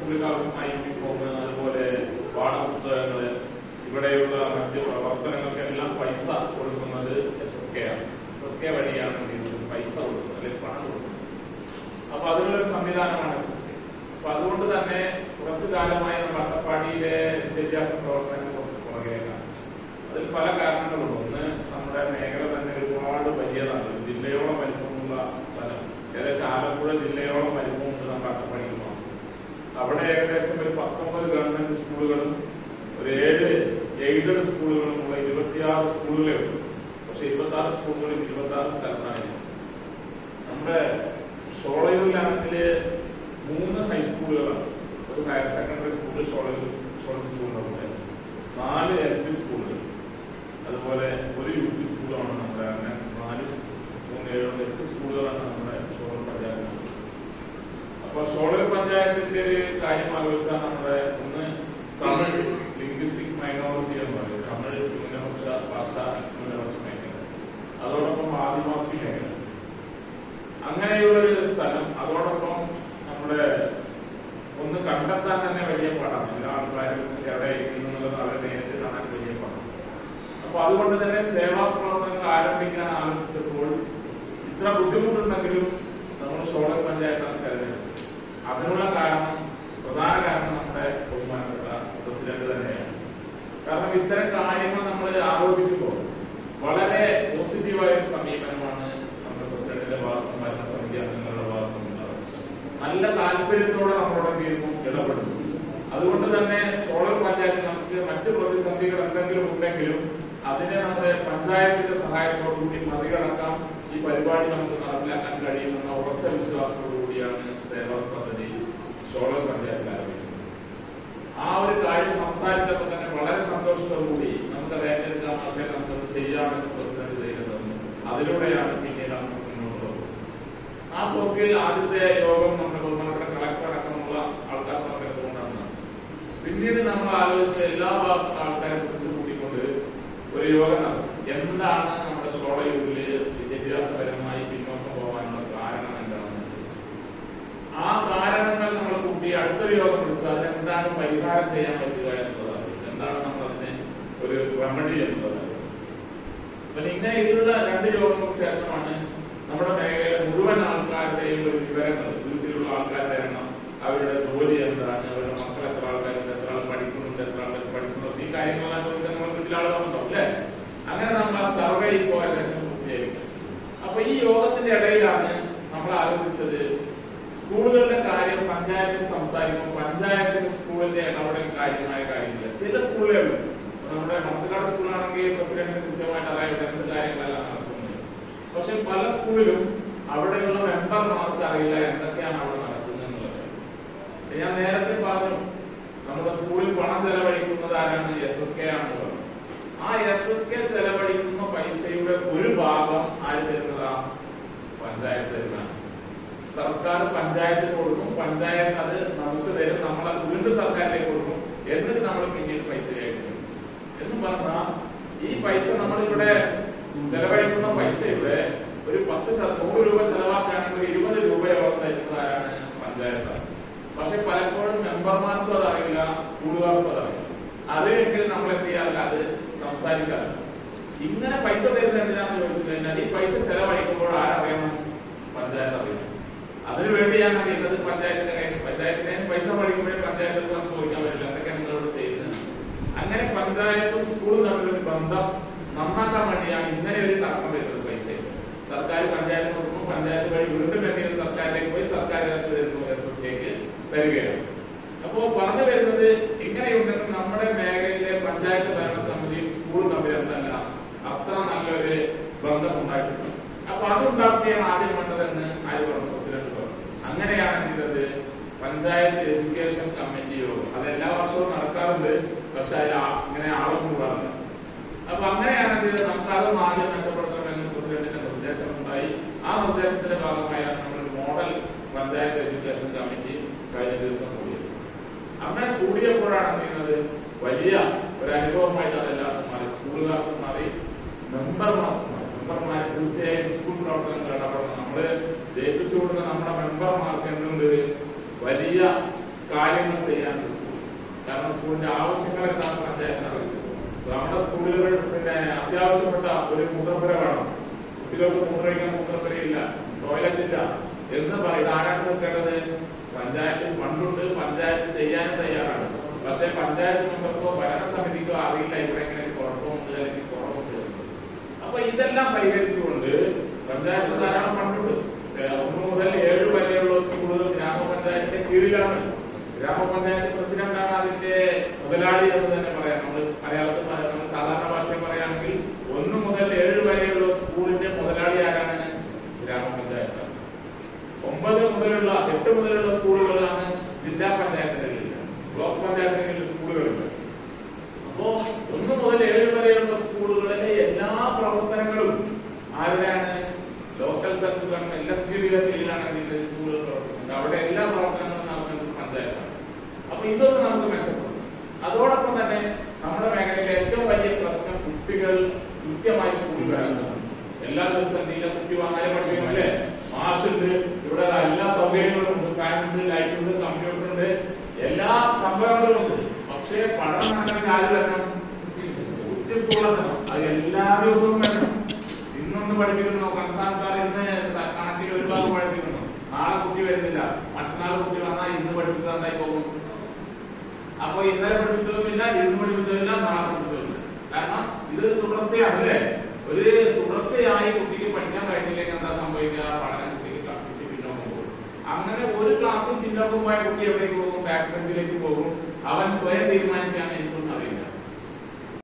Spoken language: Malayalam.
സ്കൂളിൽ ആവശ്യമായ യൂണിഫോം അതുപോലെ പാഠപുസ്തകങ്ങള് ഇവിടെയുള്ള മറ്റ് പ്രവർത്തനങ്ങൾക്കെല്ലാം പൈസ കൊടുക്കുന്നത് എസ് എസ് കെ ആണ് എസ് എസ് കെ വഴിയാണ് എന്ത് ചെയ്യുന്നത് പൈസ കൊടുക്കുന്നത് അല്ലെങ്കിൽ പണം കൊടുക്കുന്നത് അപ്പൊ അതിനുള്ളൊരു സംവിധാനമാണ് എസ് എസ് കെ അപ്പൊ അതുകൊണ്ട് തന്നെ കുറച്ചു കാലമായി നമ്മുടെ അട്ടപ്പാടിയിലെ വിദ്യാഭ്യാസ പ്രവർത്തനങ്ങൾ കുറച്ച് പുറകേക്കാണ് അതിൽ പല കാരണങ്ങളുണ്ട് ഒന്ന് നമ്മുടെ മേഖല തന്നെ ഒരുപാട് വലിയതാണ് ഒരു ജില്ലയോളം വലിപ്പമുള്ള സ്ഥലം ഏകദേശം ആലപ്പുഴ ജില്ലയോളം വലിപ്പമുണ്ട് നമ്മുടെ അട്ടപ്പാടിയിൽ മാത്രം അവിടെ ഏകദേശം ഒരു പത്തൊമ്പത് ഗവൺമെന്റ് സ്കൂളുകളും ഒരു ഏഴ് എയ്ഡഡ് സ്കൂളുകളും ഉള്ള ഇരുപത്തിയാറ് സ്കൂളുകളേ ഉള്ളൂ പക്ഷെ ഇരുപത്തി ആറ് സ്കൂളുകളിൽ ഇരുപത്തി ആറ് സ്ഥലത്താണ് നമ്മുടെ ഷോളയൂർ ഗ്രാമത്തില് മൂന്ന് ഹൈസ്കൂളുകളാണ് ഒരു higher secondary school Sholayur Sholayur സ്കൂളിലുണ്ട് നാല് എൽ പി സ്കൂളുകൾ അതുപോലെ ഒരു യു പി സ്കൂളാണ് നമ്മുടെ അങ്ങനെ നാല് മൂന്ന് ഏഴ് എട്ട് സ്കൂളുകളാണ് നമ്മുടെ ഷോളൂർ പഞ്ചായത്ത് അപ്പൊ ഷോളൂർ പഞ്ചായത്തിന്റെ ഒരു കാര്യം ആലോചിച്ചാൽ നമ്മുടെ ഒന്ന് തമിഴ് ലിംഗ്വിസ്റ്റിക് മൈനോറിറ്റി എന്ന് പറയും തമിഴ് ന്യൂനപക്ഷ ഭാഷ ന്യൂനപക്ഷ മേഖല അതോടൊപ്പം ആദിവാസി മേഖല അങ്ങനെയുള്ള ഒരു സ്ഥലം അതോടൊപ്പം നമ്മുടെ ഒന്ന് കണ്ടെത്താൻ തന്നെ വലിയ പാടാണ് എല്ലാ ആൾക്കാരും എവിടെ ഇരിക്കുന്നു എന്നുള്ളത് അവരെ നേരിട്ട് കാണാൻ വലിയ പാടാണ് അപ്പൊ അതുകൊണ്ട് തന്നെ സേവാ പ്രവർത്തനങ്ങൾ ആരംഭിക്കാൻ ആരംഭിച്ചപ്പോൾ ഇത്ര ബുദ്ധിമുട്ടുണ്ടെങ്കിലും നമ്മൾ ഷോളർ പഞ്ചായത്താണ് കരുതുന്നത് അതിനുള്ള കാരണം പ്രധാന കാരണം നമ്മുടെ ബഹുമാനപ്പെട്ട പ്രസിഡന്റ് തന്നെയാണ് കാരണം ഇത്തരം കാര്യങ്ങൾ നമ്മൾ ആലോചിക്കുമ്പോൾ വളരെ പോസിറ്റീവായ ഒരു സമീപനമാണ് നമ്മുടെ പ്രസിഡന്റിന്റെ ഭാഗത്തും ഭരണസമിതി അംഗങ്ങളുടെ ഭാഗത്തും ഉണ്ടാവുന്നത് നല്ല താല്പര്യത്തോടെ നമ്മളോട് എന്ത് ചെയ്യുന്നു ഇടപെടുന്നു അതുകൊണ്ട് തന്നെ ഷോളർ പഞ്ചായത്തിൽ നമുക്ക് മറ്റ് പ്രതിസന്ധികൾ എന്തെങ്കിലും ഉണ്ടെങ്കിലും അതിനെ നമ്മുടെ പഞ്ചായത്തിന്റെ സഹായത്തോടു കൂടി മറികടക്കാം ഈ പരിപാടി നമുക്ക് നടപ്പിലാക്കാൻ കഴിയുമെന്ന ഉറച്ച വിശ്വാസത്തോടു കൂടിയാണ് സേവാസ് പദ്ധതി ഷോളർ പഞ്ചായത്തിൽ ആരംഭിക്കുന്നത് ആ ഒരു കാര്യം സംസാരിച്ചപ്പോൾ തന്നെ വളരെ സന്തോഷത്തോടു കൂടി നമുക്ക് ഏറ്റെടുക്കാം പക്ഷേ നമുക്കത് ചെയ്യാമെന്ന് പ്രസിഡന്റ് ചെയ്യുന്നത് അതിലൂടെയാണ് പിന്നീട് നമുക്ക് മുന്നോട്ട് പോകുന്നത് ആ പോക്കിൽ ആദ്യത്തെ യോഗം നമ്മുടെ ബഹുമാനപ്പെട്ട കളക്ടർ അടക്കമുള്ള ആൾക്കാർ പങ്കെടുത്തുകൊണ്ടാണ് പിന്നീട് നമ്മൾ ആലോചിച്ച എല്ലാ ഭാഗത്തും ആൾക്കാരെ കുറിച്ച് കൂട്ടിക്കൊണ്ട് ഒരു യോഗം നടന്നു എന്താണ് നമ്മുടെ ഷോളയൂരില് വിദ്യാഭ്യാസപരമായി പിന്നോക്കം പോകാനുള്ള കാരണം എന്താണെന്ന് ആ കാരണങ്ങൾ നമ്മൾ കൂട്ടി അടുത്തൊരു യോഗം വിളിച്ചു അതിനെന്താണ് പരിഹാരം ചെയ്യാൻ പറ്റുക എന്നുള്ളതാണ് എന്താണ് നമ്മൾ അതിന് ഒരു റെമഡി എന്നുള്ളത് പിന്നെ ഇങ്ങനെ ഇതിലുള്ള രണ്ട് യോഗങ്ങൾക്ക് ശേഷമാണ് നമ്മുടെ മേഖലയിലെ മുഴുവൻ ആൾക്കാരുടെയും ഒരു വിവരങ്ങൾ വീട്ടിലുള്ള ആൾക്കാരുടെ എണ്ണം അവരുടെ ജോലി എന്താണ് അവരുടെ മക്കൾ എത്ര ആൾക്കാരുണ്ട് എത്ര ആൾ പഠിക്കുന്നുണ്ട് എത്ര ആൾ പഠിക്കുന്നുണ്ട് ഈ കാര്യങ്ങളെല്ലാം ചോദിച്ചാൽ നമ്മൾ വീട്ടിലെ ആൾ വന്നോ അല്ലേ അങ്ങനെ നമ്മൾ ആ സർവേ ഇപ്പോൾ ഏകദേശം പൂർത്തിയായിരിക്കും അപ്പൊ ഈ യോഗത്തിന്റെ ഇടയിലാണ് നമ്മൾ ആലോചിച്ചത് സ്കൂളുകളുടെ കാര്യം പഞ്ചായത്തിൽ സംസാരിക്കുമ്പോൾ പഞ്ചായത്തിന് സ്കൂളിന്റെ ഇടപെടൽ കാര്യമായ കാര്യമില്ല ചില സ്കൂളുകളേ ഉള്ളൂ ഇപ്പൊ നമ്മുടെ മണത്തുകാട് സ്കൂളാണെങ്കിൽ പ്രസിഡന്റ് കൃത്യമായിട്ട് അറിയാം എന്ത് കാര്യങ്ങളെല്ലാം നടക്കുന്നത് പക്ഷെ പല സ്കൂളിലും അവിടെയുള്ള മെമ്പർമാർക്ക് അറിയില്ല എന്തൊക്കെയാണ് അവിടെ നടക്കുന്നത് എന്നുള്ളത് ഞാൻ നേരത്തെ പറഞ്ഞു നമ്മുടെ സ്കൂളിൽ പണം ചെലവഴിക്കുന്നത് ആരാണ് എസ് എസ് കെ ആണെന്ന് പറഞ്ഞു ആ എസ് എസ് കെ ചെലവഴിക്കുന്ന പൈസയുടെ ഒരു ഭാഗം ആര് തരുന്നതാ പഞ്ചായത്ത് തരുന്നതാണ് സർക്കാർ പഞ്ചായത്തിന് കൊടുക്കും പഞ്ചായത്ത് അത് നമുക്ക് തരും നമ്മൾ അത് വീണ്ടും സർക്കാരിലേക്ക് കൊടുക്കും എന്നിട്ട് നമ്മൾ പിന്നീട് പൈസ കയറ്റും എന്ന് പറഞ്ഞാൽ ഈ പൈസ നമ്മളിവിടെ ചെലവഴിക്കുന്ന പൈസയുടെ ഒരു പത്ത് ശത- നൂറ് രൂപ ചെലവാക്കുകയാണെങ്കിൽ ഒരു ഇരുപത് രൂപയോളം തരുന്നതാരാണ് പഞ്ചായത്താണ് പക്ഷെ പലപ്പോഴും മെമ്പർമാർക്കും അതറിയില്ല സ്കൂളുകാർക്കും അതറിയില്ല അറിയെങ്കിൽ നമ്മൾ എന്ത് ചെയ്യാറില്ല അത് സംസാരിക്കാറില്ല ഇങ്ങനെ പൈസ തരുന്നത് എന്തിനാന്ന് ചോദിച്ചു കഴിഞ്ഞാൽ ഈ പൈസ ചെലവഴിക്കുമ്പോൾ ആരറിയണം പഞ്ചായത്ത് അറിയണം അതിനു വേണ്ടിയാണ് അറിയുന്നത് പഞ്ചായത്തിന്റെ കാര്യം പഞ്ചായത്തിന് പൈസ പഠിക്കുമ്പോഴേ പഞ്ചായത്ത് വന്ന് ചോദിക്കാൻ പറ്റില്ല എന്തൊക്കെയാണ് നിങ്ങളോട് ചെയ്യുന്നത് അങ്ങനെ പഞ്ചായത്തും സ്കൂളും തമ്മിലൊരു ബന്ധം നന്നാക്കാൻ വേണ്ടിയാണ് ഇങ്ങനെ ഒരു തർക്കം വരുന്നത് പൈസ സർക്കാർ പഞ്ചായത്ത് കൊടുക്കുമ്പോൾ പഞ്ചായത്ത് വഴി വീണ്ടും എന്തെങ്കിലും സർക്കാരിലേക്ക് പോയി സർക്കാർ ഇതിനകത്ത് തരുന്നു എസ് എസ് കെക്ക് തരികയാണ് അപ്പോ പറഞ്ഞു വരുന്നത് ഇങ്ങനെയുണ്ടെങ്കിൽ നമ്മുടെ മേഖലയിലെ പഞ്ചായത്ത് ഭരണസമിതിയും സ്കൂളും തമ്മിൽ എന്തല്ല അത്ര നല്ലൊരു ബന്ധം ഉണ്ടായിട്ടുണ്ട് അപ്പൊ അതുണ്ടാക്കുകയാണ് ആദ്യം വേണ്ടതെന്ന് ആര് പറഞ്ഞു പ്രസിഡന്റ് പറഞ്ഞു അങ്ങനെയാണ് എന്ത് ചെയ്തത് പഞ്ചായത്ത് എഡ്യൂക്കേഷൻ കമ്മിറ്റി യോഗം അത് എല്ലാ വർഷവും നടക്കാറുണ്ട് പക്ഷെ അതിൽ ആ- ഇങ്ങനെ ആളും കൂടാറില്ല അപ്പൊ അങ്ങനെയാണ് എന്ത് ചെയ്തത് നമുക്ക് അതൊന്നും ആദ്യം മെച്ചപ്പെടുത്തണമെന്ന് പ്രസിഡന്റിന്റെ നിർദ്ദേശം ഉണ്ടായി ആ നിർദ്ദേശത്തിന്റെ ഭാഗമായാണ് നമ്മൾ മോഡൽ പഞ്ചായത്ത് എഡ്യൂക്കേഷൻ കമ്മിറ്റി കഴിഞ്ഞ ദിവസം കൂടിയത് അങ്ങനെ കൂടിയപ്പോഴാണ് എന്ത് ചെയ്യുന്നത് വലിയ ഒരു അനുഭവമായിട്ട് അതെല്ലാം മാറി സ്കൂളുകാർക്ക് മാറി മെമ്പർമാർക്ക് മാറി മെമ്പർമാർ തീർച്ചയായും സ്കൂൾ പ്രവർത്തനങ്ങൾ ഇടപെടണം നമ്മള് ജയിപ്പിച്ചു കൊടുക്കുന്ന നമ്മുടെ മെമ്പർമാർക്ക് എന്തുണ്ട് വലിയ കാര്യങ്ങൾ ചെയ്യാനുണ്ട് സ്കൂൾ കാരണം സ്കൂളിന്റെ ആവശ്യങ്ങൾ എന്താണ് പഞ്ചായത്തിന് അറിയിക്കുന്നത് നമ്മുടെ സ്കൂളുകൾ പിന്നെ അത്യാവശ്യപ്പെട്ട ഒരു മൂത്രപ്പുര വേണം കുട്ടികൾക്ക് മൂത്രമൊഴിക്കാൻ മൂത്രപ്പുരയില്ല ടോയ്ലറ്റ് ഇല്ല എന്ന് പറയുന്നത് ആരാണ് നിൽക്കേണ്ടത് പഞ്ചായത്തിൽ ഫണ്ടുണ്ട് പഞ്ചായത്ത് ചെയ്യാൻ തയ്യാറാണ് പക്ഷെ പഞ്ചായത്ത് മെമ്പർക്കോ ഭരണസമിതിക്കോ അറിയില്ല ഇവിടെ എങ്ങനെ കുഴപ്പമുണ്ട് അല്ലെങ്കിൽ കുറവുണ്ട് എന്ന്. അപ്പൊ ഇതെല്ലാം പരിഹരിച്ചുകൊണ്ട് പഞ്ചായത്ത് ധാരാളം ഫണ്ടുണ്ട് ഏഹ് ഒന്ന് മുതൽ ഏഴ് വരെയുള്ള സ്കൂളുകൾ ഗ്രാമപഞ്ചായത്തിന്റെ കീഴിലാണ് ഗ്രാമപഞ്ചായത്ത് പ്രസിഡന്റാണ് അതിന്റെ മുതലാളി എന്ന് തന്നെ പറയാം നമ്മൾ മലയാളത്തിൽ പറ- നമ്മൾ സാധാരണ ഭാഷയിൽ പറയുകയാണെങ്കിൽ ഒന്ന് മുതൽ ഏഴ് വരെയുള്ള സ്കൂളിന്റെ മുതലാളി ആരാണ് ഗ്രാമപഞ്ചായത്താണ് ഒമ്പത് മുതലുള്ള എട്ട് മുതലുള്ള സ്കൂളുകളാണ് ജില്ലാ പഞ്ചായത്തിന്റെ കീഴിൽ ബ്ലോക്ക് പഞ്ചായത്തിന്റെ കീഴിൽ സ്കൂളുകളുണ്ട് അപ്പോ ഒന്ന് മുതൽ ഏഴ് വരെയുള്ള സ്കൂളുകളിലെ എല്ലാ പ്രവർത്തനങ്ങളും ആരുടെയാണ് local self government L S T ഡിയുടെ കീഴിലാണ് ഇതിന്റെ സ്കൂളുകൾ പ്രവർത്തിക്കുന്നത് അവിടെ എല്ലാ പ്രവർത്തനങ്ങളും നടക്കുന്നത് പഞ്ചായത്താണ് അപ്പൊ ഇതൊന്ന് നമുക്ക് മെച്ചപ്പെടും അതോടൊപ്പം തന്നെ നമ്മുടെ മേഖലയിലെ ഏറ്റവും വലിയ പ്രശ്നം കുട്ടികൾ കൃത്യമായി സ്കൂളിൽ വരണം എല്ലാ ദിവസവും എന്തെങ്കിലും കുട്ടി വന്നാലും പഠിക്കണം അല്ലേ മാഷുണ്ട് ഇവിടെ എല്ലാ സൗകര്യങ്ങളും ഉണ്ട് ഫാൻ ഉണ്ട് ലൈറ്റ് ഉണ്ട് കമ്പ്യൂട്ടർ ഉണ്ട് എല്ലാ സംഭവങ്ങളും ഉണ്ട് പക്ഷേ പഠനം നടക്കണമെങ്കിൽ ആര് വരണം കുട്ടി സ്കൂളെത്തണം അത് എല്ലാ ദിവസവും വരണം ഇന്നൊന്ന് പഠിപ്പിക്കുന്നു കൺസാൻ സാർ ഇന്ന് സ- കണക്കിൽ ഒരു ഭാഗം പഠിപ്പിക്കുന്നു നാളെ കുട്ടി വരുന്നില്ല മറ്റന്നാൾ കുട്ടി വന്നാൽ ഇന്ന് പഠിപ്പിച്ചത് എന്തായി പോകും അപ്പൊ ഇന്നലെ പഠിപ്പിച്ചതുമില്ല ഇന്ന് പഠിപ്പിച്ചതുമില്ല നാളെ പഠിപ്പിച്ചതുമില്ല കാരണം ഇത് തുടർച്ചയാണ് അല്ലേ ഒരു തുടർച്ചയായി കുട്ടിക്ക് പഠിക്കാൻ കഴിഞ്ഞില്ലെങ്കിൽ എന്താ സംഭവിക്കുക പഠനം കുട്ടിക്ക് ക- കുട്ടി പിന്നോക്കം പോകും അങ്ങനെ ഒരു ക്ലാസ്സിൽ പിന്നോക്കം പോയ കുട്ടി എവിടേക്ക് പോകും ബാക്ക് ബെഞ്ചിലേക്ക് പോകും അവൻ സ്വയം തീരുമാനിക്കാൻ എനിക്ക്